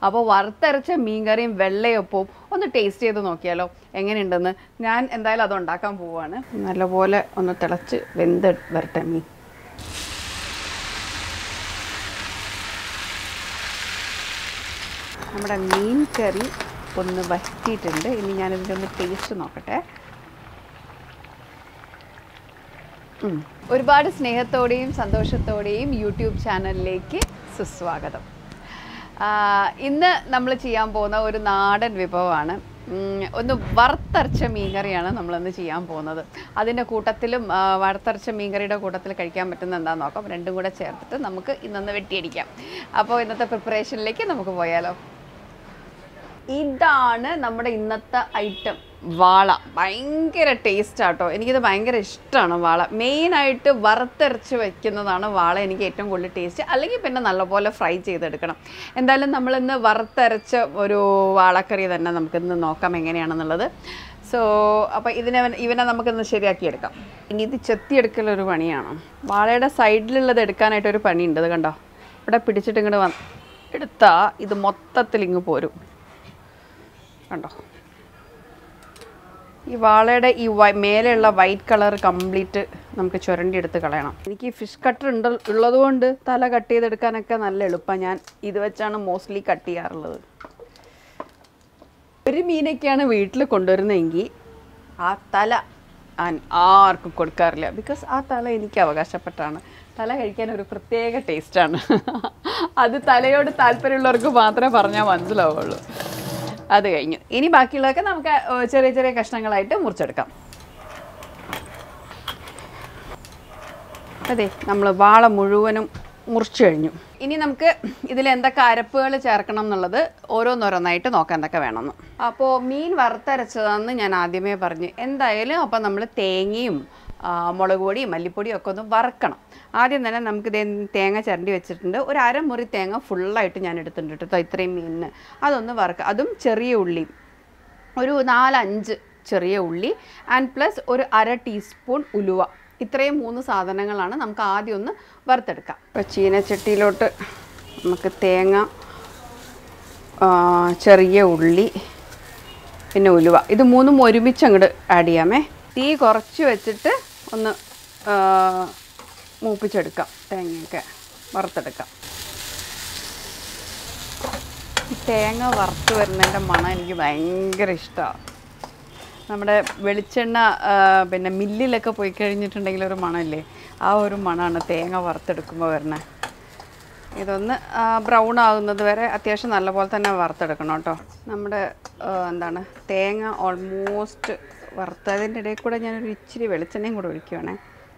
അപ്പോൾ വറുത്തരച്ച മീൻകറിയും വെള്ളയപ്പവും ഒന്ന് ടേസ്റ്റ് ചെയ്ത് നോക്കിയാലോ എങ്ങനെയുണ്ടെന്ന് ഞാൻ എന്തായാലും അത് ഉണ്ടാക്കാൻ പോവുകയാണ് നല്ലപോലെ ഒന്ന് തിളച്ച് വെന്ത് വരട്ടെ മീൻ നമ്മുടെ മീൻ കറി ഒന്ന് വറ്റിയിട്ടുണ്ട് ഇനി ഞാനിതിൻ്റെ ഒന്ന് ടേസ്റ്റ് നോക്കട്ടെ ഉം. ഒരുപാട് സ്നേഹത്തോടെയും സന്തോഷത്തോടെയും യൂട്യൂബ് ചാനലിലേക്ക് സുസ്വാഗതം ആ, ഇന്ന് നമ്മൾ ചെയ്യാൻ പോകുന്ന ഒരു നാടൻ വിഭവമാണ് ഉം, ഒന്ന് വറുത്തരച്ച മീൻകറിയാണ് നമ്മളിന്ന് ചെയ്യാൻ പോകുന്നത് അതിൻ്റെ കൂട്ടത്തിലും ആ, വറുത്തരച്ച മീൻകറിയുടെ കൂട്ടത്തിൽ കഴിക്കാൻ പറ്റുന്ന എന്താണെന്ന് നോക്കാം രണ്ടും കൂടെ ചേർത്തിട്ട് നമുക്ക് ഇന്നൊന്ന് വെട്ടിയടിക്കാം അപ്പോൾ ഇന്നത്തെ പ്രിപ്പറേഷനിലേക്ക് നമുക്ക് പോയാലോ ഇതാണ് നമ്മുടെ ഇന്നത്തെ ഐറ്റം വാള ഭയങ്കര ടേസ്റ്റ് ആട്ടോ എനിക്കിത് ഭയങ്കര ഇഷ്ടമാണ് വാള മെയിനായിട്ട് വറുത്തരച്ച് വെക്കുന്നതാണ് വാള എനിക്ക് ഏറ്റവും കൂടുതൽ ടേസ്റ്റ് അല്ലെങ്കിൽ പിന്നെ നല്ലപോലെ ഫ്രൈ ചെയ്തെടുക്കണം എന്തായാലും നമ്മളിന്ന് വറുത്തരച്ച ഒരു വാളക്കറി തന്നെ നമുക്കിന്ന് നോക്കാം എങ്ങനെയാണെന്നുള്ളത് സോ അപ്പോൾ ഇതിനെ ഇവനെ നമുക്കിന്ന് ശരിയാക്കിയെടുക്കാം ഇനി ഇത് ചെത്തിയെടുക്കലൊരു പണിയാണ് വാളയുടെ സൈഡിലുള്ളത് എടുക്കാനായിട്ട് ഒരു പണിയുണ്ട് ഇത് കണ്ടോ ഇവിടെ പിടിച്ചിട്ട് ഇങ്ങോട്ട് വന്ന് എടുത്താൽ ഇത് മൊത്തത്തിൽ ഇങ്ങ് പോരും കണ്ടോ ഈ വാളയുടെ ഈ വൈ- മേലെയുള്ള വൈറ്റ് കളർ കംപ്ലീറ്റ് നമുക്ക് ചുരണ്ടി എടുത്ത് കളയണം എനിക്ക് ഈ ഫിഷ് കട്ടർ ഉണ്ട് ഉള്ളതുകൊണ്ട് തല കട്ട് ചെയ്തെടുക്കാനൊക്കെ നല്ല എളുപ്പമാണ് ഞാൻ ഇത് വെച്ചാണ് മോസ്റ്റ്ലി കട്ട് ചെയ്യാറുള്ളത് ഒരു മീനൊക്കെയാണ് വീട്ടിൽ കൊണ്ടുവരുന്നതെങ്കിൽ ആ തല ഞാൻ ആർക്കും കൊടുക്കാറില്ല ബിക്കോസ് ആ തല എനിക്ക് അവകാശപ്പെട്ടാണ് തല കഴിക്കാൻ ഒരു പ്രത്യേക ടേസ്റ്റാണ് അത് തലയോട് താല്പര്യമുള്ളവർക്ക് മാത്രമേ പറഞ്ഞാൽ മനസ്സിലാവുള്ളൂ അത് കഴിഞ്ഞു ഇനി ബാക്കിയുള്ളതൊക്കെ നമുക്ക് ഏഹ്, ചെറിയ ചെറിയ കഷ്ണങ്ങളായിട്ട് മുറിച്ചെടുക്കാം അതെ നമ്മൾ വാള മുഴുവനും മുറിച്ചു കഴിഞ്ഞു ഇനി നമുക്ക് ഇതിൽ എന്തൊക്കെ അരപ്പുകൾ ചേർക്കണം എന്നുള്ളത് ഓരോന്നോരോന്നായിട്ട് നോക്കാം എന്തൊക്കെ വേണമെന്ന് അപ്പോൾ മീൻ വറുത്തരച്ചതാണെന്ന് ഞാൻ ആദ്യമേ പറഞ്ഞു എന്തായാലും അപ്പോൾ നമ്മൾ തേങ്ങയും ആ, മുളക് പൊടിയും മല്ലിപ്പൊടിയും ഒക്കെ ഒന്ന് വറക്കണം ആദ്യം തന്നെ നമുക്ക് ദേ തേങ്ങ ചിരണ്ടി വെച്ചിട്ടുണ്ട് ഒരു അരമുറി തേങ്ങ ഫുള്ളായിട്ട് ഞാൻ എടുത്തിട്ടുണ്ട് കേട്ടോ ഇത്രയും മീനിന് അതൊന്ന് വറക്കുക അതും ചെറിയ ഉള്ളിയും ഒരു നാലഞ്ച് ചെറിയ ഉള്ളി ആൻഡ് പ്ലസ് ഒരു അര ടീസ്പൂൺ ഉലുവ ഇത്രയും മൂന്ന് സാധനങ്ങളാണ് നമുക്ക് ആദ്യം ഒന്ന് വറുത്തെടുക്കാം ഇപ്പോൾ ചീനച്ചട്ടിയിലോട്ട് നമുക്ക് തേങ്ങ ആ, ചെറിയ ഉള്ളി പിന്നെ ഉലുവ ഇത് മൂന്നും ഒരുമിച്ച് അങ്ങോട്ട് ആഡ് ചെയ്യാമേ തീ കുറച്ച് വെച്ചിട്ട് ഒന്ന് ആ, മൂപ്പിച്ചെടുക്കാം തേങ്ങയൊക്കെ വറുത്തെടുക്കാം ഈ തേങ്ങ വറുത്ത് വരുന്നതിൻ്റെ മണം എനിക്ക് ഭയങ്കര ഇഷ്ടമാണ് നമ്മുടെ വെളിച്ചെണ്ണ ആ, പിന്നെ മില്ലിലൊക്കെ പോയി കഴിഞ്ഞിട്ടുണ്ടെങ്കിൽ ഒരു മണമില്ലേ ആ ഒരു മണമാണ് തേങ്ങ വറുത്തെടുക്കുമ്പോൾ വരുന്നത് ഇതൊന്ന് ബ്രൗൺ ആകുന്നത് വരെ അത്യാവശ്യം നല്ലപോലെ തന്നെ വറുത്തെടുക്കണം കേട്ടോ നമ്മുടെ ആ, എന്താണ് തേങ്ങ ഓൾമോസ്റ്റ് വറുത്തതിൻ്റെ ഇടയിൽ കൂടെ ഞാനൊരു ഇച്ചിരി വെളിച്ചെണ്ണയും കൂടെ ഒഴിക്കുവാണേ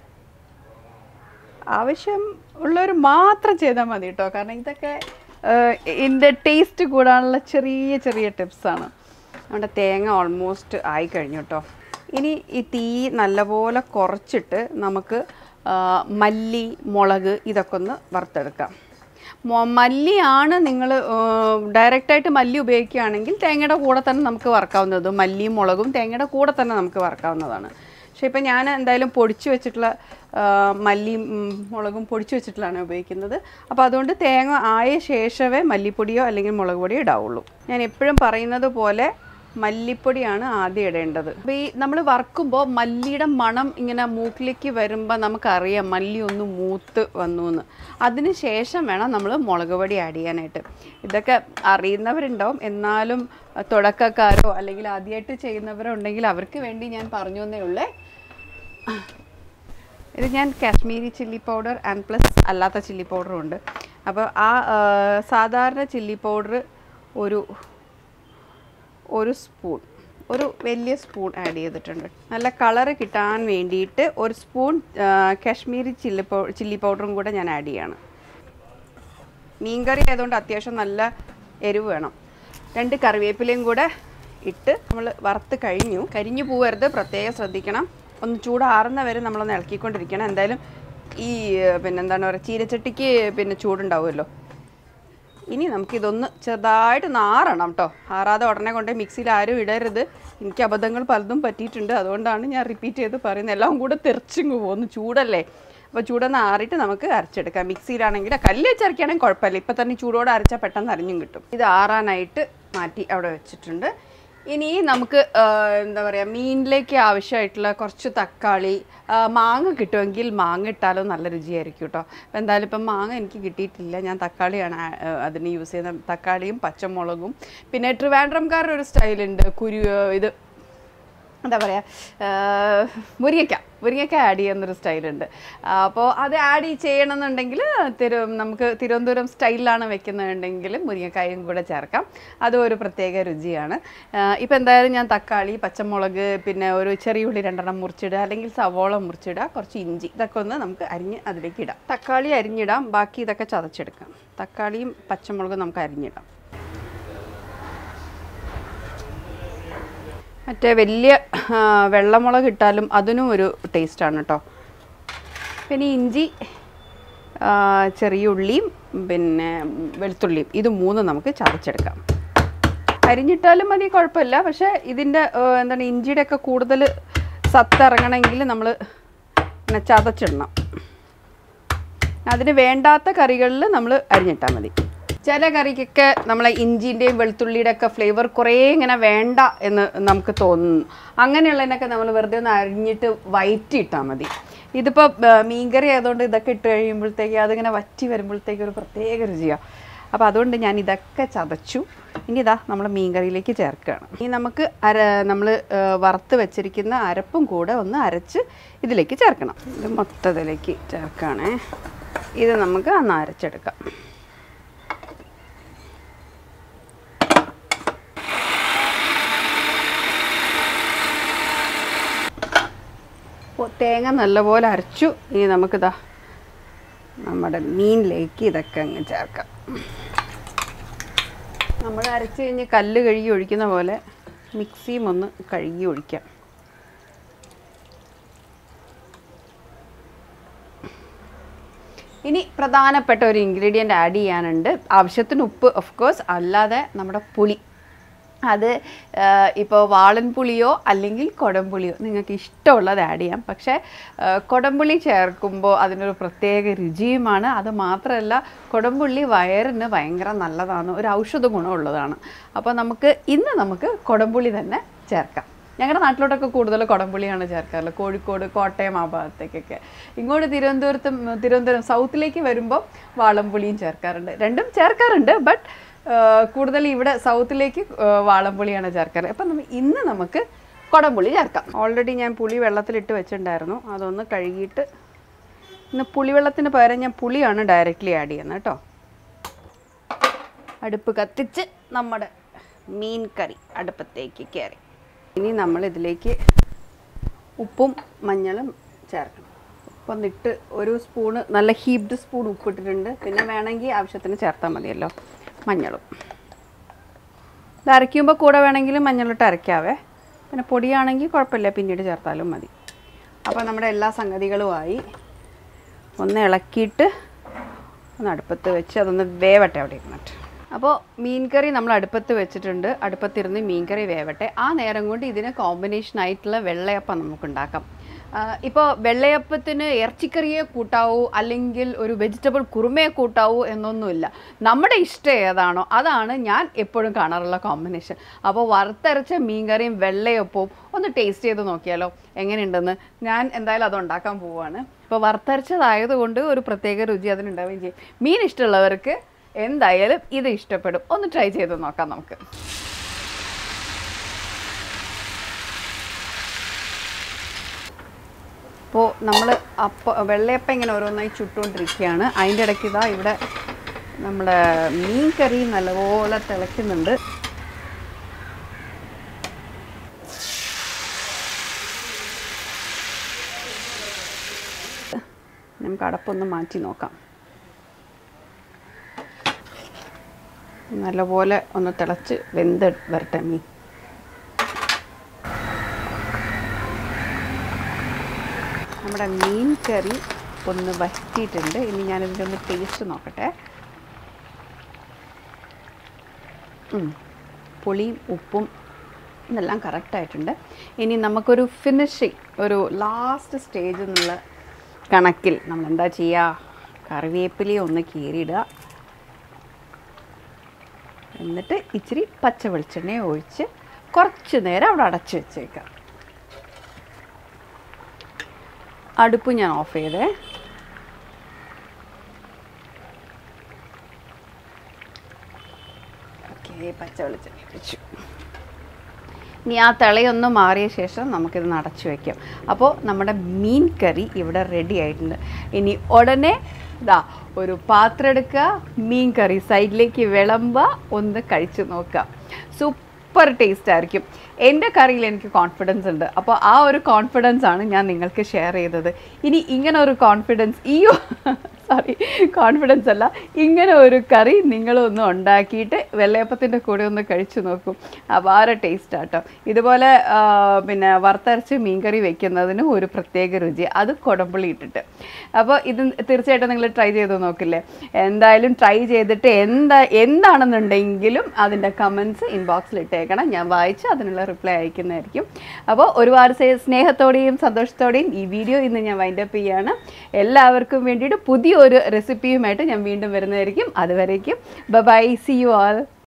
ആവശ്യം ഉള്ളവർ മാത്രം ചെയ്താൽ മതി കേട്ടോ കാരണം ഇതൊക്കെ ഇതിൻ്റെ ടേസ്റ്റ് കൂടാനുള്ള ചെറിയ ചെറിയ ടിപ്സാണ് നമ്മുടെ തേങ്ങ ഓൾമോസ്റ്റ് ആയി കഴിഞ്ഞു കേട്ടോ ഇനി ഈ തീ നല്ലപോലെ കുറച്ചിട്ട് നമുക്ക് ആ, മല്ലി മുളക് ഇതൊക്കെ ഒന്ന് വറുത്തെടുക്കാം മൊ- മല്ലിയാണ് നിങ്ങൾ ഡയറക്റ്റായിട്ട് മല്ലി ഉപയോഗിക്കുകയാണെങ്കിൽ തേങ്ങയുടെ കൂടെ തന്നെ നമുക്ക് വറക്കാവുന്നത് മല്ലിയും മുളകും തേങ്ങയുടെ കൂടെ തന്നെ നമുക്ക് വറക്കാവുന്നതാണ് പക്ഷേ ഇപ്പം ഞാൻ എന്തായാലും പൊടിച്ചു വെച്ചിട്ടുള്ള ആ, മല്ലിയും ഉം, മുളകും പൊടിച്ചു വെച്ചിട്ടുള്ളതാണ് ഉപയോഗിക്കുന്നത് അപ്പോൾ അതുകൊണ്ട് തേങ്ങ ആയ ശേഷമേ മല്ലിപ്പൊടിയോ അല്ലെങ്കിൽ മുളക് പൊടിയോ ഇടാവുള്ളൂ ഞാൻ എപ്പോഴും പറയുന്നത് പോലെ മല്ലിപ്പൊടിയാണ് ആദ്യം ഇടേണ്ടത് അപ്പോൾ ഈ നമ്മൾ വറുക്കുമ്പോൾ മല്ലിയുടെ മണം ഇങ്ങനെ മൂക്കിലേക്ക് വരുമ്പോൾ നമുക്കറിയാം മല്ലി ഒന്ന് മൂത്ത് വന്നു എന്ന് അതിന് ശേഷം വേണം നമ്മൾ മുളക് പൊടി ആഡ് ചെയ്യാനായിട്ട് ഇതൊക്കെ അറിയുന്നവരുണ്ടാവും എന്നാലും അഹ്, തുടക്കക്കാരോ അല്ലെങ്കിൽ ആദ്യമായിട്ട് ചെയ്യുന്നവരോ ഉണ്ടെങ്കിൽ അവർക്ക് വേണ്ടി ഞാൻ പറഞ്ഞു എന്നേ ഉള്ളേ ഇത് ഞാൻ Kashmiri chilli powder and plus അല്ലാത്ത ചില്ലി പൗഡറും ഉണ്ട് അപ്പോൾ ആ ആ, സാധാരണ ചില്ലി പൗഡർ ഒരു ഒരു സ്പൂൺ ഒരു വലിയ സ്പൂൺ ആഡ് ചെയ്തിട്ടുണ്ട് നല്ല കളറ് കിട്ടാൻ വേണ്ടിയിട്ട് ഒരു സ്പൂൺ ആ, കാശ്മീരി ചില്ലി പൗ ചില്ലി പൗഡറും കൂടെ ഞാൻ ആഡ് ചെയ്യാണ് മീൻകറി ആയതുകൊണ്ട് അത്യാവശ്യം നല്ല എരിവ് വേണം രണ്ട് കറിവേപ്പിലയും കൂടെ ഇട്ട് നമ്മൾ വറുത്ത് കഴിഞ്ഞു കരിഞ്ഞു പോവരുത് പ്രത്യേകം ശ്രദ്ധിക്കണം ഒന്ന് ചൂടാറുന്ന വരെ നമ്മളൊന്ന് ഇളക്കിക്കൊണ്ടിരിക്കണം എന്തായാലും ഈ ഏർ, പിന്നെ എന്താണ് പറയുക ചീരച്ചട്ടിക്ക് പിന്നെ ചൂടുണ്ടാവുമല്ലോ ഇനി നമുക്കിതൊന്ന് ചെറുതായിട്ട് നാറണം കേട്ടോ ആറാതെ ഉടനെ കൊണ്ട് മിക്സിയിൽ ആരും ഇടരുത് എനിക്ക് അബദ്ധങ്ങൾ പലതും പറ്റിയിട്ടുണ്ട് അതുകൊണ്ടാണ് ഞാൻ റിപ്പീറ്റ് ചെയ്ത് പറയുന്നത് എല്ലാം കൂടെ തെറിച്ചിങ്ങ് പോകുന്നു ചൂടല്ലേ അപ്പോൾ ചൂടൊന്ന് ആറിയിട്ട് നമുക്ക് അരച്ചെടുക്കാം മിക്സിയിലാണെങ്കിൽ കല്ല് വെച്ച് അരക്കുകയാണെങ്കിൽ കുഴപ്പമില്ല ഇപ്പം തന്നെ ചൂടോടെ അരച്ചാൽ പെട്ടെന്ന് അരിഞ്ഞും കിട്ടും ഇത് ആറാനായിട്ട് മാറ്റി അവിടെ വെച്ചിട്ടുണ്ട് ഇനി നമുക്ക് ആ, എന്താ പറയുക മീനിലേക്ക് ആവശ്യമായിട്ടുള്ള കുറച്ച് തക്കാളി ആ, മാങ്ങ കിട്ടുമെങ്കിൽ മാങ്ങ ഇട്ടാലും നല്ല രുചിയായിരിക്കും കേട്ടോ അപ്പോൾ എന്തായാലും ഇപ്പം മാങ്ങ എനിക്ക് കിട്ടിയിട്ടില്ല ഞാൻ തക്കാളിയാണ് ആ, ആ, അതിന് യൂസ് ചെയ്യുന്നത് തക്കാളിയും പച്ചമുളകും പിന്നെ ട്രിവാൻഡ്രംകാരുടെ ഒരു സ്റ്റൈലുണ്ട് കുരു ഇത് എന്താ പറയുക മുരിങ്ങയ്ക്ക മുരിങ്ങയ്ക്ക ആഡ് ചെയ്യുന്നൊരു സ്റ്റൈലുണ്ട് അപ്പോൾ അത് ആഡ് ചെയ്യണമെന്നുണ്ടെങ്കിൽ തിരു നമുക്ക് തിരുവനന്തപുരം സ്റ്റൈലിലാണ് വെക്കുന്നതുണ്ടെങ്കിൽ മുരിങ്ങക്കായും കൂടെ ചേർക്കാം അതും ഒരു പ്രത്യേക രുചിയാണ് ഇപ്പോൾ എന്തായാലും ഞാൻ തക്കാളി പച്ചമുളക് പിന്നെ ഒരു ചെറിയ ഉള്ളി രണ്ടെണ്ണം മുറിച്ചിടുക അല്ലെങ്കിൽ സവോള മുറിച്ചിടുക കുറച്ച് ഇഞ്ചി ഇതൊക്കെ ഒന്ന് നമുക്ക് അരിഞ്ഞ് അതിലേക്ക് ഇടാം തക്കാളി അരിഞ്ഞിടാം ബാക്കി ഇതൊക്കെ ചതച്ചെടുക്കാം തക്കാളിയും പച്ചമുളകും നമുക്ക് അരിഞ്ഞിടാം മറ്റേ വലിയ ആ, വെള്ളമുളക് ഇട്ടാലും അതിനും ഒരു ടേസ്റ്റാണ് കേട്ടോ പിന്നെ ഇഞ്ചി ആ, ചെറിയ ഉള്ളിയും പിന്നെ വെളുത്തുള്ളിയും ഇത് മൂന്നും നമുക്ക് ചതച്ചെടുക്കാം അരിഞ്ഞിട്ടാലും മതി കുഴപ്പമില്ല പക്ഷേ ഇതിൻ്റെ ആ, എന്താണ് ഇഞ്ചിയുടെ ഒക്കെ കൂടുതൽ സത്ത് ഇറങ്ങണമെങ്കിൽ നമ്മൾ ഇങ്ങനെ ചതച്ചിടണം അതിന് വേണ്ടാത്ത കറികളിൽ നമ്മൾ അരിഞ്ഞിട്ടാൽ മതി ചില കറിക്കൊക്കെ നമ്മളെ ഇഞ്ചിൻ്റെയും വെളുത്തുള്ളിയുടെ ഒക്കെ ഫ്ലേവർ കുറേ ഇങ്ങനെ വേണ്ട എന്ന് നമുക്ക് തോന്നുന്നു അങ്ങനെയുള്ളതിനൊക്കെ നമ്മൾ വെറുതെ ഒന്ന് അരിഞ്ഞിട്ട് വയറ്റിയിട്ടാൽ മതി ഇതിപ്പോൾ മീൻകറി ആയതുകൊണ്ട് ഇതൊക്കെ ഇട്ട് കഴിയുമ്പോഴത്തേക്ക് അതിങ്ങനെ വറ്റി വരുമ്പോഴത്തേക്ക് ഒരു പ്രത്യേക രുചിയാണ് അപ്പോൾ അതുകൊണ്ട് ഞാൻ ഇതൊക്കെ ചതച്ചു ഇനി ഇതാ നമ്മൾ മീൻകറിയിലേക്ക് ചേർക്കുകയാണ് ഇനി നമുക്ക് അര നമ്മൾ വറുത്ത് വെച്ചിരിക്കുന്ന അരപ്പും കൂടെ ഒന്ന് അരച്ച് ഇതിലേക്ക് ചേർക്കണം ഇത് മൊത്തത്തിലേക്ക് ചേർക്കുകയാണേ ഇത് നമുക്ക് അന്ന് അരച്ചെടുക്കാം അപ്പോൾ തേങ്ങ നല്ലപോലെ അരച്ചു ഇനി നമുക്കിതാ നമ്മുടെ മീനിലേക്ക് ഇതൊക്കെ അങ്ങ് ചേർക്കാം നമ്മൾ അരച്ച് കഴിഞ്ഞ് കല്ല് കഴുകി ഒഴിക്കുന്ന പോലെ മിക്സിയും ഒന്ന് കഴുകി ഒഴിക്കാം ഇനി പ്രധാനപ്പെട്ട ഒരു ഇൻഗ്രീഡിയൻ്റ് ആഡ് ചെയ്യാനുണ്ട് ആവശ്യത്തിന് ഉപ്പ് ഓഫ് കോഴ്സ് അല്ലാതെ നമ്മുടെ പുളി അത് ഇപ്പോൾ വാളൻ പുളിയോ അല്ലെങ്കിൽ കൊടംപുളിയോ നിങ്ങൾക്ക് ഇഷ്ടമുള്ളത് ആഡ് ചെയ്യാം പക്ഷേ ആ, കൊടംപുളി ചേർക്കുമ്പോൾ അതിനൊരു പ്രത്യേക രുചിയുമാണ് അത് മാത്രമല്ല കൊടംപുള്ളി വയറിന് ഭയങ്കര നല്ലതാണ് ഒരു ഔഷധ ഗുണമുള്ളതാണ് അപ്പോൾ നമുക്ക് ഇന്ന് നമുക്ക് കൊടംപുളി തന്നെ ചേർക്കാം ഞങ്ങളുടെ നാട്ടിലോട്ടൊക്കെ കൂടുതൽ കുടംപുളിയാണ് ചേർക്കാറുള്ളത് കോഴിക്കോട് കോട്ടയം ആ ഭാഗത്തേക്കൊക്കെ ഇങ്ങോട്ട് തിരുവനന്തപുരത്തും തിരുവനന്തപുരം സൗത്തിലേക്ക് വരുമ്പോൾ വാളംപുളിയും ചേർക്കാറുണ്ട് രണ്ടും ചേർക്കാറുണ്ട് ബട്ട് കൂടുതൽ ഇവിടെ സൗത്തിലേക്ക് ആ, വാളംപുളിയാണ് ചേർക്കാറ് അപ്പം നമ്മ ഇന്ന് നമുക്ക് കുടംപുളി ചേർക്കാം ഓൾറെഡി ഞാൻ പുളി വെള്ളത്തിലിട്ട് വെച്ചിട്ടുണ്ടായിരുന്നു അതൊന്ന് കഴുകിയിട്ട് ഇന്ന് പുളിവെള്ളത്തിന് പകരം ഞാൻ പുളിയാണ് ഡയറക്റ്റ്ലി ആഡ് ചെയ്യുന്നത് കേട്ടോ അടുപ്പ് കത്തിച്ച് നമ്മുടെ മീൻ കറി അടുപ്പത്തേക്ക് കയറി ഇനി നമ്മൾ ഇതിലേക്ക് ഉപ്പും മഞ്ഞളും ചേർക്കണം ഉപ്പൊന്നിട്ട് ഒരു സ്പൂണ് നല്ല ഹീപ്ഡ് സ്പൂൺ ഉപ്പിട്ടിട്ടുണ്ട് പിന്നെ വേണമെങ്കിൽ ആവശ്യത്തിന് ചേർത്താൽ മതിയല്ലോ മഞ്ഞളും ഇത് അരയ്ക്കുമ്പോൾ കൂടെ വേണമെങ്കിൽ മഞ്ഞളിട്ട് അരയ്ക്കാവേ പിന്നെ പൊടിയാണെങ്കിൽ കുഴപ്പമില്ല പിന്നീട് ചേർത്താലും മതി അപ്പോൾ നമ്മുടെ എല്ലാ സംഗതികളുമായി ഒന്ന് ഇളക്കിയിട്ട് ഒന്ന് അടുപ്പത്ത് വെച്ച് അതൊന്ന് വേവട്ടെ അവിടെ ഇരുന്നിട്ട് അപ്പോൾ മീൻകറി നമ്മൾ അടുപ്പത്ത് വെച്ചിട്ടുണ്ട് അടുപ്പത്തിരുന്ന് മീൻകറി വേവട്ടെ ആ നേരം കൊണ്ട് ഇതിന് കോമ്പിനേഷൻ ആയിട്ടുള്ള വെള്ളയപ്പം നമുക്ക് ഉണ്ടാക്കാം ഇപ്പോൾ വെള്ളയപ്പത്തിന് ഇറച്ചിക്കറിയെ കൂട്ടാവൂ അല്ലെങ്കിൽ ഒരു വെജിറ്റബിൾ കുറുമയെ കൂട്ടാവൂ എന്നൊന്നുമില്ല നമ്മുടെ ഇഷ്ടം ഏതാണോ അതാണ് ഞാൻ എപ്പോഴും കാണാറുള്ള കോമ്പിനേഷൻ അപ്പോൾ വറുത്തരച്ച മീൻകറിയും വെള്ളയപ്പവും ഒന്ന് ടേസ്റ്റ് ചെയ്ത് നോക്കിയാലോ എങ്ങനെയുണ്ടെന്ന് ഞാൻ എന്തായാലും അത് ഉണ്ടാക്കാൻ പോവുകയാണ് ഇപ്പോൾ വറുത്തരച്ചതായതുകൊണ്ട് ഒരു പ്രത്യേക രുചി അതിനുണ്ടാവുകയും ചെയ്യും മീൻ ഇഷ്ടമുള്ളവർക്ക് എന്തായാലും ഇത് ഇഷ്ടപ്പെടും ഒന്ന് ട്രൈ ചെയ്ത് നോക്കാം നമുക്ക് അപ്പോൾ നമ്മൾ അപ്പ വെള്ളയപ്പം ഇങ്ങനെ ഓരോന്നായി ചുട്ടുകൊണ്ടിരിക്കുകയാണ് അതിൻ്റെ ഇടയ്ക്ക് ഇതാ ഇവിടെ നമ്മുടെ മീൻ കറി നല്ലപോലെ തിളയ്ക്കുന്നുണ്ട് നമുക്ക് അടപ്പൊന്ന് മാറ്റി നോക്കാം നല്ലപോലെ ഒന്ന് തിളച്ച് വെന്ത് വരട്ടെ മീൻ നമ്മുടെ മീൻ കറി ഒന്ന് വറ്റിയിട്ടുണ്ട് ഇനി ഞാനിതിൻ്റെ ഒന്ന് ടേസ്റ്റ് നോക്കട്ടെ ഉം. പുളിയും ഉപ്പും ഇതെല്ലാം കറക്റ്റായിട്ടുണ്ട് ഇനി നമുക്കൊരു ഫിനിഷിങ് ഒരു ലാസ്റ്റ് സ്റ്റേജ് എന്നുള്ള കണക്കിൽ നമ്മൾ എന്താ ചെയ്യുക കറിവേപ്പിലയും ഒന്ന് കീറിയിടുക എന്നിട്ട് ഇച്ചിരി പച്ച വെളിച്ചെണ്ണ ഒഴിച്ച് കുറച്ച് നേരം അവിടെ അടച്ച് വെച്ചേക്കാം അടുപ്പ് ഞാൻ ഓഫ് ചെയ്തേ ഓക്കെ പച്ച വെളിച്ചെണ്ണ ഒഴിച്ചു ഇനി ആ തിളയൊന്ന് മാറിയ ശേഷം നമുക്കിത് നടച്ചു വയ്ക്കാം അപ്പോൾ നമ്മുടെ മീൻ കറി ഇവിടെ റെഡി ആയിട്ടുണ്ട് ഇനി ഉടനെ ഇതാ ഒരു പാത്രം എടുക്കുക മീൻ കറി സൈഡിലേക്ക് വിളമ്പുക ഒന്ന് കഴിച്ചു നോക്കുക സൂപ്പർ ടേസ്റ്റ് ആയിരിക്കും എൻ്റെ കറിയിൽ എനിക്ക് കോൺഫിഡൻസ് ഉണ്ട് അപ്പോൾ ആ ഒരു കോൺഫിഡൻസ് ആണ് ഞാൻ നിങ്ങൾക്ക് ഷെയർ ചെയ്തത് ഇനി ഇങ്ങനെ ഒരു കോൺഫിഡൻസ് ഈ സോറി കോൺഫിഡൻസ് അല്ല ഇങ്ങനെ ഒരു കറി നിങ്ങളൊന്ന് ഉണ്ടാക്കിയിട്ട് വെള്ളയപ്പത്തിൻ്റെ കൂടെ ഒന്ന് കഴിച്ചു നോക്കും അപാര ടേസ്റ്റ് ആട്ടോ ഇതുപോലെ ആ, പിന്നെ വറുത്തരച്ച് മീൻകറി വെക്കുന്നതിന് ഒരു പ്രത്യേക രുചി അത് കുടമ്പുളി ഇട്ടിട്ട് അപ്പോൾ ഇത് തീർച്ചയായിട്ടും നിങ്ങൾ ട്രൈ ചെയ്ത് നോക്കില്ലേ എന്തായാലും ട്രൈ ചെയ്തിട്ട് എന്താ എന്താണെന്നുണ്ടെങ്കിലും അതിൻ്റെ കമൻസ് ഇൻബോക്സിൽ ഇട്ടേക്കണം ഞാൻ വായിച്ച് അതിനുള്ള റിപ്ലൈ അയക്കുന്നതായിരിക്കും അപ്പോൾ ഒരുപാട് സ്നേ- സ്നേഹത്തോടെയും സന്തോഷത്തോടെയും ഈ വീഡിയോ ഇന്ന് ഞാൻ വൈൻഡപ്പ് ചെയ്യാണ് എല്ലാവർക്കും വേണ്ടിയിട്ട് പുതിയൊരു റെസിപ്പിയുമായിട്ട് ഞാൻ വീണ്ടും വരുന്നതായിരിക്കും അതുവരേക്കും ബൈ സി യു ആൾ